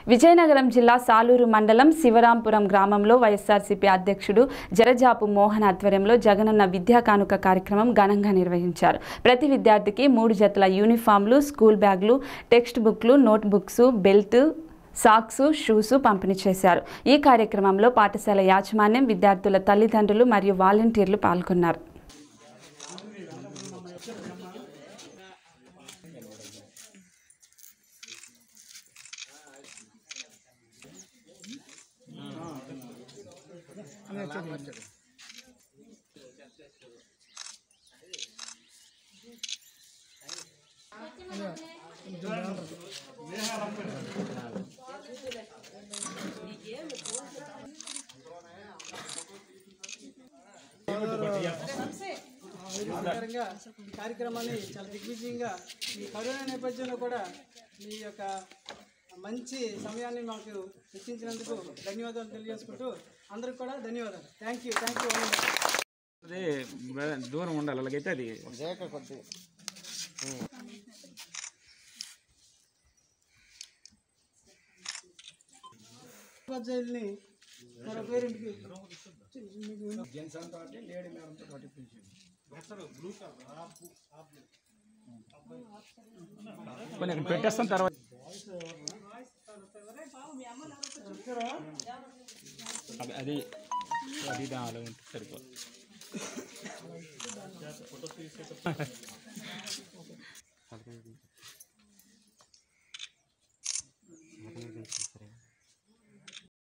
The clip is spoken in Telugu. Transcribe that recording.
విజయనగరం జిల్లా సాలూరు మండలం శివరాంపురం గ్రామంలో వైఎస్ఆర్సీపీ అధ్యక్షుడు జరజాపు మోహన్ ఆధ్వర్యంలో జగనన్న విద్యా కానుక కార్యక్రమం ఘనంగా నిర్వహించారు ప్రతి విద్యార్థికి మూడు జతల యూనిఫామ్లు స్కూల్ బ్యాగులు టెక్స్ట్ బుక్లు note books belt socks shoes పంపిణీ చేశారు ఈ కార్యక్రమంలో పాఠశాల యాజమాన్యం విద్యార్థుల తల్లిదండ్రులు మరియు వాలంటీర్లు పాల్గొన్నారు ఆరోగ్యకరంగా ఈ కార్యక్రమాన్ని చాలా దిగ్విజయంగా ఈ కరోనా నేపథ్యంలో కూడా మీ యొక్క మంచి సమయాన్ని మాకు వెచ్చించినందుకు ధన్యవాదాలు తెలియజేసుకుంటూ అందరికి కూడా ధన్యవాదాలు థ్యాంక్ యూ థ్యాంక్ యూ అదే బ- దూరం ఉండాలి అలాగైతే అది ఉపాధ్యాయుల్ని మరో పేరెంట్కి కొన్ని అక్కడ పెట్టేస్తాం తర్వాత అది- అది అది దానిలో ఉంటుంది సరిపోదు